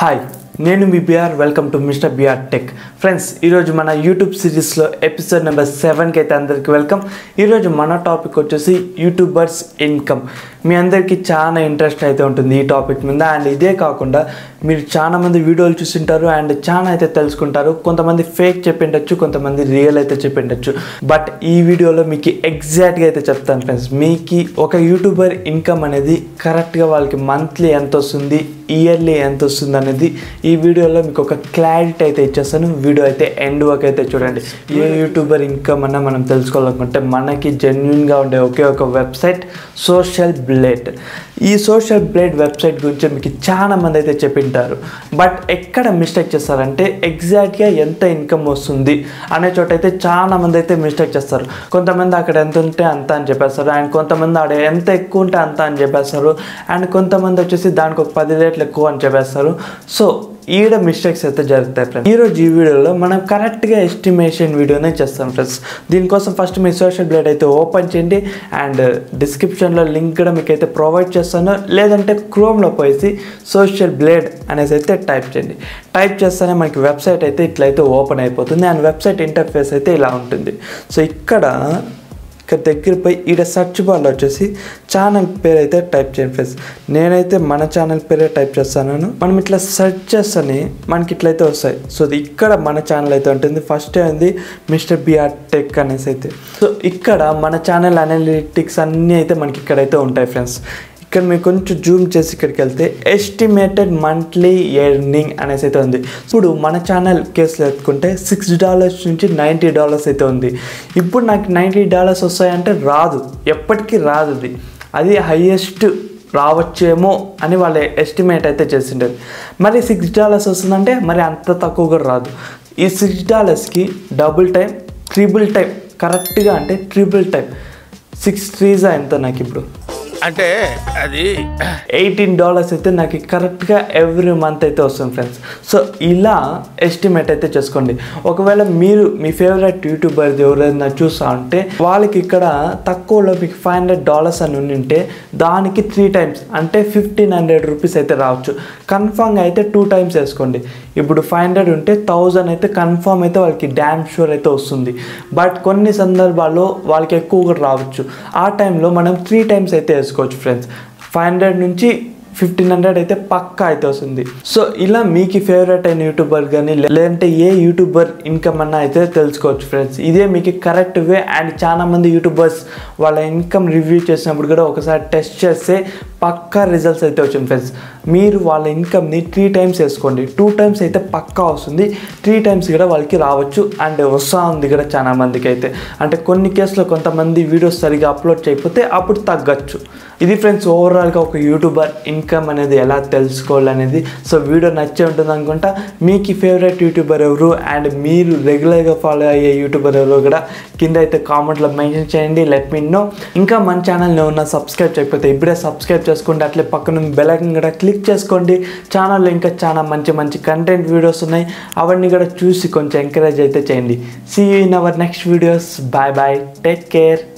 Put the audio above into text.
hi నేను మీ BR welcome to mister BR tech friends ఈరోజు మన యూట్యూబ్ సిరీస్లో ఎపిసోడ్ నెంబర్ సెవెన్కి అయితే అందరికీ వెల్కమ్ ఈరోజు మన టాపిక్ వచ్చేసి యూట్యూబర్స్ ఇన్కమ్ మీ అందరికీ చాలా ఇంట్రెస్ట్ అయితే ఉంటుంది ఈ టాపిక్ మీద అండ్ ఇదే కాకుండా మీరు చాలా మంది వీడియోలు చూసింటారు అండ్ చాలా అయితే తెలుసుకుంటారు కొంతమంది ఫేక్ చెప్పిండొచ్చు కొంతమంది రియల్ అయితే చెప్పిండొచ్చు బట్ ఈ వీడియోలో మీకు ఎగ్జాక్ట్గా అయితే చెప్తాను ఫ్రెండ్స్ మీకు ఒక యూట్యూబర్ ఇన్కమ్ అనేది కరెక్ట్గా వాళ్ళకి మంత్లీ ఎంత వస్తుంది ఇయర్లీ ఎంత వస్తుంది అనేది ఈ వీడియోలో మీకు ఒక క్లారిటీ అయితే ఇచ్చేస్తాను వీడియో అయితే ఎండ్ వరకు అయితే చూడండి ఏ యూట్యూబర్ ఇన్కమ్ అన్న మనం తెలుసుకోవాలనుకుంటే మనకి జెన్యున్గా ఉండే ఒకే ఒక వెబ్సైట్ సోషల్ బ్లేడ్ ఈ సోషల్ బ్లేడ్ వెబ్సైట్ గురించి మీకు చాలా మంది అయితే చెప్పింటారు బట్ ఎక్కడ మిస్టేక్ చేస్తారంటే ఎగ్జాక్ట్గా ఎంత ఇన్కమ్ వస్తుంది అనే చోట అయితే చాలా మంది అయితే మిస్టేక్ చేస్తారు కొంతమంది అక్కడ ఎంత ఉంటే అంత అని చెప్పేస్తారు అండ్ కొంతమంది ఆడ ఎంత ఎక్కువ ఉంటే అంత అని చెప్పేస్తారు అండ్ కొంతమంది వచ్చేసి దానికి ఒక పది రేట్లు ఎక్కువ అని చెప్పేస్తారు సో ఈడ మిస్టేక్స్ అయితే జరుగుతాయి ఫ్రెండ్స్ ఈరోజు ఈ వీడియోలో మనం కరెక్ట్గా ఎస్టిమేషన్ వీడియోనే చేస్తాం ఫ్రెండ్స్ దీనికోసం ఫస్ట్ మీ సోషల్ బ్లేడ్ అయితే ఓపెన్ చేయండి అండ్ డిస్క్రిప్షన్లో లింక్ కూడా మీకు అయితే ప్రొవైడ్ చేస్తాను లేదంటే క్రోమ్లో పోయేసి సోషల్ బ్లేడ్ అనేసి అయితే టైప్ చేయండి టైప్ చేస్తేనే మనకి వెబ్సైట్ అయితే ఇట్లయితే ఓపెన్ అయిపోతుంది అండ్ వెబ్సైట్ ఇంటర్ఫేస్ అయితే ఇలా ఉంటుంది సో ఇక్కడ ఇక్కడ దగ్గర పోయి ఈడ సెర్చ్ బార్లో వచ్చేసి ఛానల్ పేరు అయితే టైప్ చేయండి ఫ్రెండ్స్ నేనైతే మన ఛానల్ పేరే టైప్ చేస్తాను మనం ఇట్లా సెర్చ్ చేస్తేనే మనకి ఇట్లయితే వస్తాయి సో ఇది ఇక్కడ మన ఛానల్ అయితే ఉంటుంది ఫస్ట్ ఉంది మిస్టర్ బిఆర్ టెక్ అనేసి అయితే సో ఇక్కడ మన ఛానల్ అనలిటిక్స్ అన్నీ అయితే మనకి ఇక్కడైతే ఉంటాయి ఫ్రెండ్స్ ఇక్కడ మీకు కొంచెం జూమ్ చేసి ఇక్కడికి వెళ్తే ఎస్టిమేటెడ్ మంత్లీ ఎర్నింగ్ అనేసి అయితే ఉంది ఇప్పుడు మన ఛానల్ కేసులో ఎత్తుకుంటే సిక్స్ డాలర్స్ నుంచి నైంటీ డాలర్స్ అయితే ఉంది ఇప్పుడు నాకు నైంటీ డాలర్స్ వస్తాయంటే రాదు ఎప్పటికీ రాదు అది అది హయ్యెస్ట్ రావచ్చేమో అని వాళ్ళ ఎస్టిమేట్ అయితే చేసిండేది మరి సిక్స్ డాలర్స్ వస్తుందంటే మరి అంత తక్కువ కూడా రాదు ఈ సిక్స్ డాలర్స్కి డబుల్ టైం ట్రిపుల్ టైం కరెక్ట్గా అంటే ట్రిపుల్ టైం సిక్స్ త్రీజా ఎంత నాకు ఇప్పుడు అంటే అది ఎయిటీన్ డాలర్స్ అయితే నాకు కరెక్ట్గా ఎవ్రీ మంత్ అయితే వస్తుంది ఫ్రెండ్స్ సో ఇలా ఎస్టిమేట్ అయితే చేసుకోండి ఒకవేళ మీరు మీ ఫేవరెట్ యూట్యూబర్ ఎవరైనా చూసా ఉంటే వాళ్ళకి ఇక్కడ తక్కువలో మీకు ఫైవ్ హండ్రెడ్ డాలర్స్ అని ఉంటే దానికి త్రీ టైమ్స్ అంటే ఫిఫ్టీన్ హండ్రెడ్ రూపీస్ అయితే రావచ్చు కన్ఫామ్గా అయితే టూ టైమ్స్ వేసుకోండి ఇప్పుడు ఫైవ్ హండ్రెడ్ ఉంటే థౌజండ్ అయితే కన్ఫామ్ అయితే వాళ్ళకి డ్యామ్ షూర్ అయితే వస్తుంది బట్ కొన్ని సందర్భాల్లో వాళ్ళకి ఎక్కువ కూడా రావచ్చు ఆ టైంలో మనం త్రీ టైమ్స్ అయితే వేసుకోవచ్చు ఫ్రెండ్స్ ఫైవ్ హండ్రెడ్ నుంచి ఫిఫ్టీన్ హండ్రెడ్ అయితే పక్కా అయితే వస్తుంది సో ఇలా మీకు ఫేవరెట్ అయిన యూట్యూబర్ కానీ లేదంటే ఏ యూట్యూబర్ ఇన్కమ్ అన్న అయితే తెలుసుకోవచ్చు ఫ్రెండ్స్ ఇదే మీకు కరెక్ట్ వే అండ్ చాలా మంది యూట్యూబర్స్ వాళ్ళ ఇన్కమ్ రివ్యూ చేసినప్పుడు కూడా ఒకసారి టెస్ట్ చేస్తే పక్కా రిజల్ట్స్ అయితే వచ్చింది ఫ్రెండ్స్ మీరు వాళ్ళ ఇన్కమ్ని త్రీ టైమ్స్ వేసుకోండి టూ టైమ్స్ అయితే పక్కా వస్తుంది త్రీ టైమ్స్ కూడా వాళ్ళకి రావచ్చు అండ్ వస్తూ ఉంది కూడా చాలా మందికి అయితే అంటే కొన్ని కేసులో కొంతమంది వీడియోస్ సరిగా అప్లోడ్ చేయకపోతే అప్పుడు తగ్గచ్చు ఇది ఫ్రెండ్స్ ఓవరాల్గా ఒక యూట్యూబర్ ఇన్కమ్ అనేది ఎలా తెలుసుకోవాలనేది సో వీడియో నచ్చే ఉంటుంది అనుకుంటా మీకు ఫేవరెట్ యూట్యూబర్ ఎవరు అండ్ మీరు రెగ్యులర్గా ఫాలో అయ్యే యూట్యూబర్ ఎవరు కూడా కింద అయితే కామెంట్లో మెన్షన్ చేయండి లెట్ మీ నో ఇంకా మన ఛానల్ని ఏమన్నా సబ్స్క్రైబ్ చేయకపోతే ఇప్పుడే సబ్స్క్రైబ్ చేసుకోండి అట్లే పక్కన బెల్ ఐకన్ కూడా క్లిక్ చేసుకోండి ఛానల్లో ఇంకా చాలా మంచి మంచి కంటెంట్ వీడియోస్ ఉన్నాయి అవన్నీ కూడా చూసి కొంచెం ఎంకరేజ్ అయితే చేయండి see you in our next videos bye bye take care